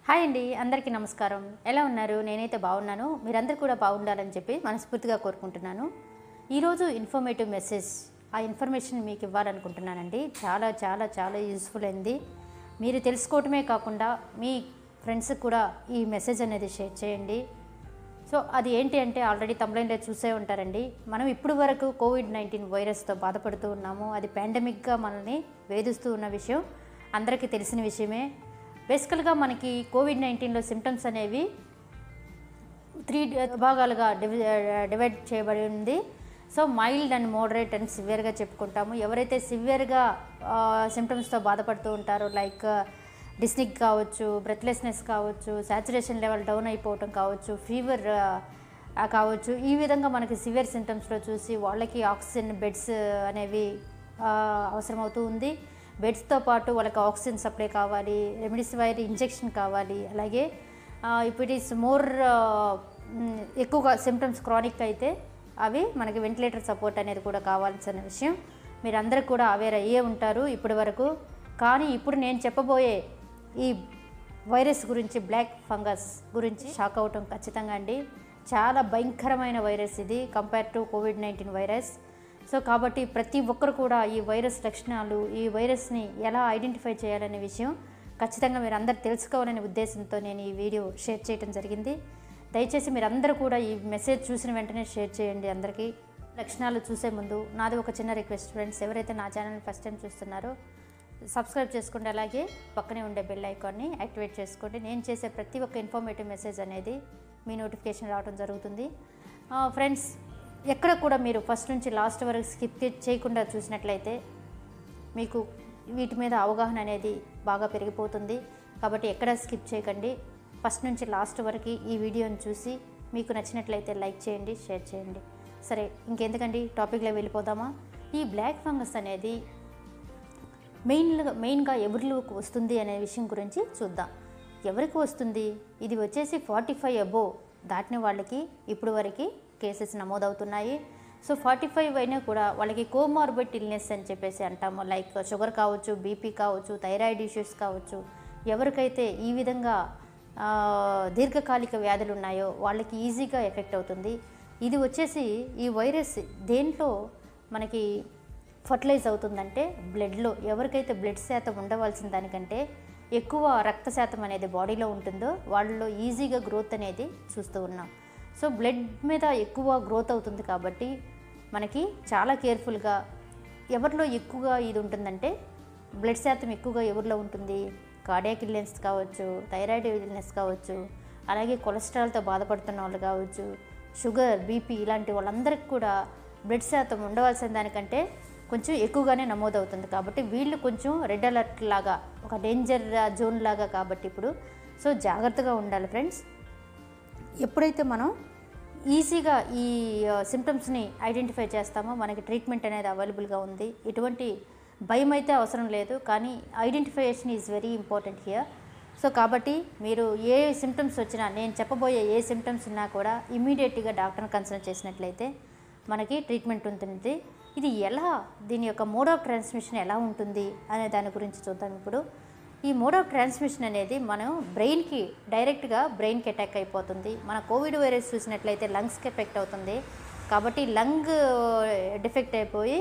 hi అండి అందరికీ నమస్కారం ఎలా ఉన్నారు నేనైతే బాగున్నాను మీరందరూ కూడా బాగుండాలని చెప్పి మనస్ఫూర్తిగా కోరుకుంటున్నాను ఈరోజు ఇన్ఫర్మేటివ్ మెసేజ్ ఆ ఇన్ఫర్మేషన్ మీకు ఇవ్వాలనుకుంటున్నానండి చాలా చాలా చాలా యూస్ఫుల్ అయింది మీరు తెలుసుకోవటమే కాకుండా మీ ఫ్రెండ్స్కి కూడా ఈ మెసేజ్ అనేది షేర్ చేయండి సో అది ఏంటి అంటే ఆల్రెడీ తమిళంలో చూసే ఉంటారండి మనం ఇప్పుడు వరకు కోవిడ్ నైన్టీన్ వైరస్తో బాధపడుతూ ఉన్నాము అది పాండమిక్గా మనల్ని వేధిస్తూ ఉన్న విషయం అందరికీ తెలిసిన విషయమే బేసికల్గా మనకి కోవిడ్ నైన్టీన్లో సిమ్టమ్స్ అనేవి త్రీ విభాగాలుగా డివి డివైడ్ చేయబడి ఉంది so mild and moderate and సివియర్గా చెప్పుకుంటాము ఎవరైతే సివియర్గా సిమ్టమ్స్తో బాధపడుతూ ఉంటారో లైక్ డిస్నిక్ కావచ్చు బ్రెత్లెస్నెస్ కావచ్చు సాచురేషన్ లెవెల్ డౌన్ అయిపోవటం కావచ్చు ఫీవర్ కావచ్చు ఈ విధంగా మనకి సివియర్ సిమ్టమ్స్లో చూసి వాళ్ళకి ఆక్సిజన్ బెడ్స్ అనేవి ఆ, అవసరమవుతూ ఉంది బెడ్స్తో పాటు వాళ్ళకి ఆక్సిజన్ సప్లై కావాలి రెమిడిసివైర్ ఇంజెక్షన్ కావాలి అలాగే ఇఫ్ ఇట్ ఈస్ మోర్ ఎక్కువగా సిమ్టమ్స్ క్రానిక్ అయితే అవి మనకి వెంటిలేటర్ సపోర్ట్ అనేది కూడా కావాల్సిన విషయం మీరందరూ కూడా అవేర్ అయ్యే ఉంటారు ఇప్పటి వరకు కానీ ఇప్పుడు నేను చెప్పబోయే ఈ వైరస్ గురించి బ్లాక్ ఫంగస్ గురించి షాక్ అవటం ఖచ్చితంగా అండి చాలా భయంకరమైన వైరస్ ఇది compare to COVID nineteen virus so కాబట్టి ప్రతి ఒక్కరు కూడా ఈ వైరస్ లక్షణాలు ఈ వైరస్ని ఎలా ఐడెంటిఫై చేయాలనే విషయం ఖచ్చితంగా మీరు అందరు తెలుసుకోవాలనే ఉద్దేశంతో నేను ఈ వీడియో షేర్ చేయడం జరిగింది దయచేసి మీరందరూ కూడా ఈ మెసేజ్ చూసిన వెంటనే షేర్ చేయండి అందరికీ లక్షణాలు చూసే ముందు నాది ఒక చిన్న రిక్వెస్ట్ ఫ్రెండ్స్ ఎవరైతే నా ఛానల్ ఫస్ట్ టైం చూస్తున్నారో సబ్స్క్రైబ్ చేసుకోండి అలాగే పక్కనే ఉండే బెల్ ఐకాన్ని యాక్టివేట్ చేసుకోండి నేను చేసే ప్రతి ఒక్క ఇన్ఫర్మేటివ్ మెసేజ్ అనేది మీ నోటిఫికేషన్ రావడం జరుగుతుంది ఫ్రెండ్స్ ఎక్కడ కూడా మీరు ఫస్ట్ నుంచి లాస్ట్ వరకు స్కిప్ చేయకుండా చూసినట్లయితే మీకు వీటి మీద అవగాహన అనేది బాగా పెరిగిపోతుంది కాబట్టి ఎక్కడ స్కిప్ చేయకండి ఫస్ట్ నుంచి లాస్ట్ వరకు ఈ వీడియోని చూసి మీకు నచ్చినట్లయితే లైక్ చేయండి షేర్ చేయండి సరే ఇంకెందుకండి టాపిక్లో వెళ్ళిపోదామా ఈ బ్లాక్ ఫంగస్ అనేది మెయిన్గా మెయిన్గా ఎవరిలోకి వస్తుంది అనే విషయం గురించి చూద్దాం ఎవరికి వస్తుంది ఇది వచ్చేసి ఫార్టీ ఫైవ్ అబోవ్ దాటిన వాళ్ళకి ఇప్పుడు వరకు కేసెస్ నమోదవుతున్నాయి సో ఫార్టీ ఫైవ్ అయినా కూడా వాళ్ళకి కోమార్బిడ్ ఇల్నెస్ అని చెప్పేసి అంటాము లైక్ షుగర్ కావచ్చు బీపీ కావచ్చు థైరాయిడ్ ఇష్యూస్ కావచ్చు ఎవరికైతే ఈ విధంగా ఆ, దీర్ఘకాలిక వ్యాధులు ఉన్నాయో వాళ్ళకి ఈజీగా ఎఫెక్ట్ అవుతుంది ఇది వచ్చేసి ఈ వైరస్ దేంట్లో మనకి ఫర్టిలైజ్ అవుతుందంటే బ్లడ్లో ఎవరికైతే బ్లడ్ శాతం ఉండవలసిన దానికంటే ఎక్కువ రక్త శాతం అనేది బాడీలో ఉంటుందో వాళ్ళలో ఈజీగా గ్రోత్ అనేది చూస్తూ ఉన్నాం సో బ్లడ్ మీద ఎక్కువ గ్రోత్ అవుతుంది కాబట్టి మనకి చాలా కేర్ఫుల్గా ఎవరిలో ఎక్కువగా ఇది ఉంటుందంటే బ్లడ్ శాతం ఎక్కువగా ఎవరిలో ఉంటుంది కార్డియాక్ ఇల్నెస్ కావచ్చు థైరాయిడ్ ఇల్నెస్ కావచ్చు అలాగే కొలెస్ట్రాల్తో బాధపడుతున్న వాళ్ళు కావచ్చు షుగర్ బీపీ ఇలాంటి వాళ్ళందరికీ కూడా బ్లడ్ శాతం ఉండవలసిన దానికంటే కొంచెం ఎక్కువగానే నమోదవుతుంది కాబట్టి వీళ్ళు కొంచెం రెడ్ అలర్ట్ లాగా ఒక డేంజర్ జోన్ లాగా కాబట్టి ఇప్పుడు సో జాగ్రత్తగా ఉండాలి ఫ్రెండ్స్ ఎప్పుడైతే మనం ఈజీగా ఈ సిమ్టమ్స్ని ఐడెంటిఫై చేస్తామో మనకి ట్రీట్మెంట్ అనేది అవైలబుల్గా ఉంది ఎటువంటి భయం అయితే అవసరం లేదు కానీ identification is very important here so కాబట్టి మీరు ఏ సిమ్టమ్స్ వచ్చినా నేను చెప్పబోయే ఏ సిమ్టమ్స్ ఉన్నా కూడా ఇమీడియట్గా డాక్టర్ని కన్సల్ట్ చేసినట్లయితే మనకి ట్రీట్మెంట్ ఉంటుంది ఇది ఎలా దీని యొక్క మోడ్ ఆఫ్ ట్రాన్స్మిషన్ ఎలా ఉంటుంది అనే దాని గురించి చూద్దాం ఇప్పుడు ఈ మోడ్ ఆఫ్ ట్రాన్స్మిషన్ అనేది మనం బ్రెయిన్కి డైరెక్ట్గా బ్రెయిన్కి అటాక్ అయిపోతుంది మన కోవిడ్ వైరస్ చూసినట్లయితే లంగ్స్కి ఎఫెక్ట్ అవుతుంది కాబట్టి లంగ్ డిఫెక్ట్ అయిపోయి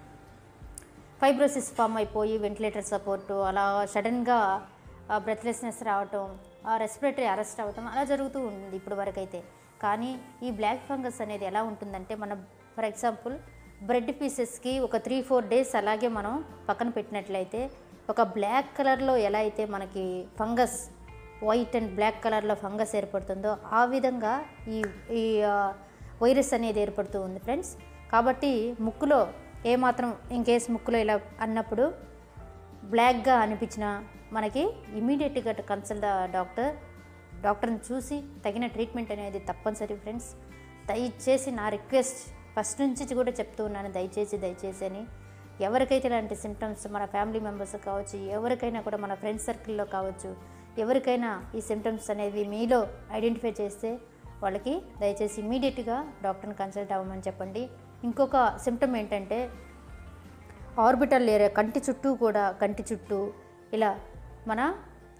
ఫైబ్రోసిస్ ఫామ్ అయిపోయి వెంటిలేటర్ సపోర్టు అలా సడన్గా బ్రెత్లెస్నెస్ రావటం రెస్పిరేటరీ అరెస్ట్ అవటం అలా జరుగుతూ ఉంది ఇప్పుడు వరకు అయితే కానీ ఈ బ్లాక్ ఫంగస్ అనేది ఎలా ఉంటుందంటే మన ఫర్ ఎగ్జాంపుల్ బ్రెడ్ పీసెస్కి ఒక త్రీ ఫోర్ డేస్ అలాగే మనం పక్కన పెట్టినట్లయితే ఒక బ్లాక్ కలర్లో ఎలా అయితే మనకి ఫంగస్ వైట్ అండ్ బ్లాక్ కలర్లో ఫంగస్ ఏర్పడుతుందో ఆ విధంగా ఈ ఈ ఆ, వైరస్ అనేది ఏర్పడుతూ ఉంది ఫ్రెండ్స్ కాబట్టి ముక్కులో ఏమాత్రం ఇన్ కేస్ ముక్కులో ఇలా అన్నప్పుడు బ్లాక్గా అనిపించిన మనకి ఇమీడియట్గా కన్సల్ట్ డాక్టర్ డాక్టర్ని చూసి తగిన ట్రీట్మెంట్ అనేది తప్పనిసరి ఫ్రెండ్స్ దయచేసి నా రిక్వెస్ట్ ఫస్ట్ నుంచి కూడా చెప్తూ ఉన్నాను దయచేసి దయచేసి అని ఎవరికైతే ఇలాంటి సిమ్టమ్స్ మన ఫ్యామిలీ మెంబర్స్ కావచ్చు ఎవరికైనా కూడా మన ఫ్రెండ్స్ సర్కిల్లో కావచ్చు ఎవరికైనా ఈ సిమ్టమ్స్ అనేవి మీలో ఐడెంటిఫై చేస్తే వాళ్ళకి దయచేసి ఇమీడియట్గా డాక్టర్ని కన్సల్ట్ అవ్వమని చెప్పండి ఇంకొక సిమ్టమ్ ఏంటంటే ఆర్బిటల్ ఏరియా కంటి చుట్టూ కూడా కంటి చుట్టూ ఇలా మన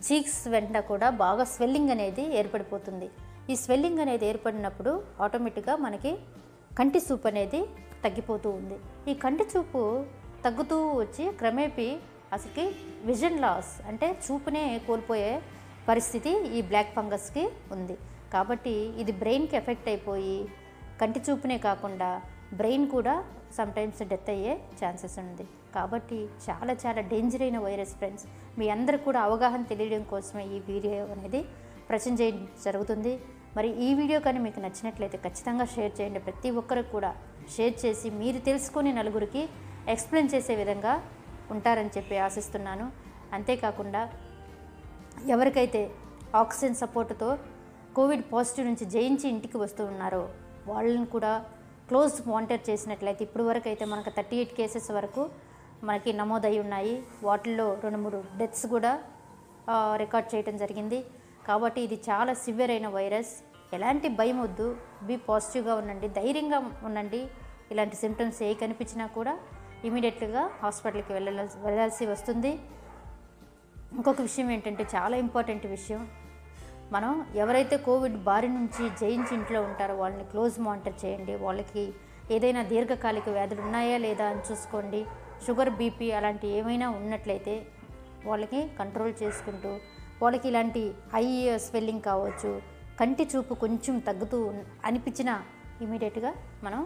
చీక్స్ వెంట కూడా బాగా స్వెల్లింగ్ అనేది ఏర్పడిపోతుంది ఈ స్వెల్లింగ్ అనేది ఏర్పడినప్పుడు ఆటోమేటిక్గా మనకి కంటి చూపు అనేది తగ్గిపోతూ ఉంది ఈ కంటి చూపు తగ్గుతూ వచ్చి క్రమేపీ అసలుకి విజన్ లాస్ అంటే చూపునే కోల్పోయే పరిస్థితి ఈ బ్లాక్ ఫంగస్కి ఉంది కాబట్టి ఇది బ్రెయిన్కి ఎఫెక్ట్ అయిపోయి కంటి చూపునే కాకుండా బ్రెయిన్ కూడా సమ్టైమ్స్ డెత్ అయ్యే ఛాన్సెస్ ఉంది కాబట్టి చాలా చాలా డేంజర్ అయిన వైరస్ ఫ్రెండ్స్ మీ అందరు కూడా అవగాహన తెలియడం కోసమే ఈ వీడియో అనేది ప్రచురణ చేయడం జరుగుతుంది మరి ఈ వీడియో కానీ మీకు నచ్చినట్లయితే ఖచ్చితంగా షేర్ చేయండి ప్రతి ఒక్కరికి కూడా షేర్ చేసి మీరు తెలుసుకొని నలుగురికి ఎక్స్ప్లెయిన్ చేసే విధంగా ఉంటారని చెప్పి ఆశిస్తున్నాను అంతేకాకుండా ఎవరికైతే ఆక్సిజన్ సపోర్టుతో కోవిడ్ పాజిటివ్ నుంచి జయించి ఇంటికి వస్తూ ఉన్నారో వాళ్ళని కూడా క్లోజ్ మానిటర్ చేసినట్లయితే ఇప్పుడు వరకు అయితే మనకు థర్టీ ఎయిట్ కేసెస్ వరకు మనకి నమోదై ఉన్నాయి వాటిల్లో రెండు మూడు డెత్స్ కూడా ఆ, రికార్డ్ చేయడం జరిగింది కాబట్టి ఇది చాలా సివియర్ అయిన వైరస్ ఎలాంటి భయం వద్దు బీ పాజిటివ్గా ఉండండి ధైర్యంగా ఉండండి ఇలాంటి సిమ్టమ్స్ ఏ కనిపించినా కూడా ఇమీడియట్గా హాస్పిటల్కి వెళ్ళాల్సి వెళ్ళాల్సి వస్తుంది ఇంకొక విషయం ఏంటంటే చాలా ఇంపార్టెంట్ విషయం మనం ఎవరైతే కోవిడ్ బారి నుంచి జయించి ఇంట్లో ఉంటారో వాళ్ళని క్లోజ్ మానిటర్ చేయండి వాళ్ళకి ఏదైనా దీర్ఘకాలిక వ్యాధులు ఉన్నాయా లేదా అని చూసుకోండి షుగర్ బీపీ అలాంటి ఏమైనా ఉన్నట్లయితే వాళ్ళకి కంట్రోల్ చేసుకుంటూ వాళ్ళకి ఇలాంటి ఐ స్వెల్లింగ్ కావచ్చు కంటి చూపు కొంచెం తగ్గుతూ ఉన్- అనిపించిన ఇమీడియట్గా మనం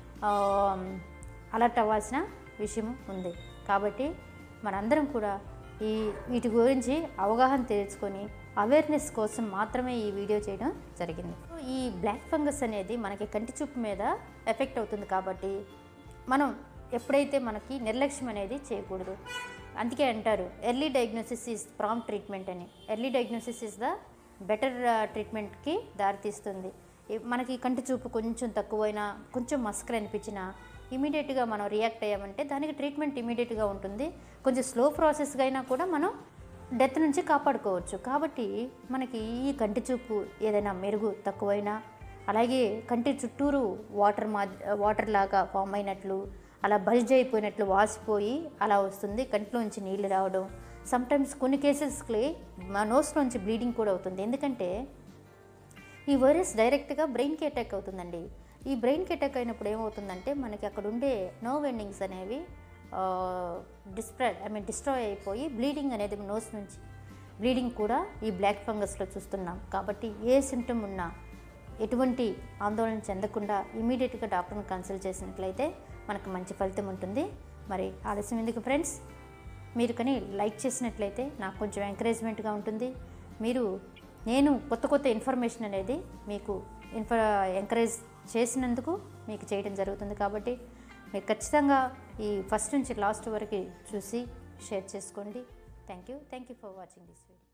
అలర్ట్ అవ్వాల్సిన విషయం ఉంది కాబట్టి మనందరం కూడా ఈ వీటి గురించి అవగాహన తెలుసుకొని అవేర్నెస్ కోసం మాత్రమే ఈ వీడియో చేయడం జరిగింది ఈ బ్లాక్ ఫంగస్ అనేది మనకి కంటి చూపు మీద ఎఫెక్ట్ అవుతుంది కాబట్టి మనం ఎప్పుడైతే మనకి నిర్లక్ష్యం అనేది చేయకూడదు అందుకే అంటారు early diagnosis is prompt treatment అని early diagnosis is the better ట్రీట్మెంట్కి దారితీస్తుంది ఈ- మనకి కంటి చూపు కొంచెం తక్కువైనా కొంచెం మస్కర్ అనిపించినా ఇమీడియట్గా మనం రియాక్ట్ అయ్యామంటే దానికి ట్రీట్మెంట్ ఇమీడియట్గా ఉంటుంది కొంచెం స్లో ప్రాసెస్గా అయినా కూడా మనం డెత్ నుంచి కాపాడుకోవచ్చు కాబట్టి మనకి ఈ కంటి చూపు ఏదైనా మెరుగు తక్కువైనా అలాగే కంటి చుట్టూరు వాటర్ మా వాటర్ లాగా ఫామ్ అయినట్లు అలా బల్జ్ అయిపోయినట్లు వాసిపోయి అలా వస్తుంది కంటిలోంచి నీళ్లు రావడం సమ్టైమ్స్ కొన్ని కేసెస్కి మా నోస్లోంచి బ్లీడింగ్ కూడా అవుతుంది ఎందుకంటే ఈ వైరస్ డైరెక్ట్గా బ్రెయిన్కి అటాక్ అవుతుందండి ఈ బ్రెయిన్కి అటాక్ అయినప్పుడు ఏమవుతుందంటే మనకి అక్కడ ఉండే నర్వ్ ఎండింగ్స్ అనేవి డిస్ప్రెడ్ ఐ మీన్ డిస్ట్రాయ్ అయిపోయి బ్లీడింగ్ అనేది నోస్ నుంచి బ్లీడింగ్ కూడా ఈ బ్లాక్ ఫంగస్లో చూస్తున్నాం కాబట్టి ఏ సిమ్టమ్ ఉన్నా ఎటువంటి ఆందోళన చెందకుండా ఇమీడియట్గా డాక్టర్ని కన్సల్ట్ చేసినట్లయితే మనకు మంచి ఫలితం ఉంటుంది మరి ఆలస్యం ఎందుకు ఫ్రెండ్స్ మీరు కానీ లైక్ చేసినట్లయితే నాకు కొంచెం ఎంకరేజ్మెంట్గా ఉంటుంది మీరు నేను కొత్త కొత్త ఇన్ఫర్మేషన్ అనేది మీకు ఇన్ఫ ఎంకరేజ్ చేసినందుకు మీకు చేయడం జరుగుతుంది కాబట్టి మీరు ఖచ్చితంగా ఈ ఫస్ట్ నుంచి లాస్ట్ వరకు చూసి షేర్ చేసుకోండి thank you thank you for watching this video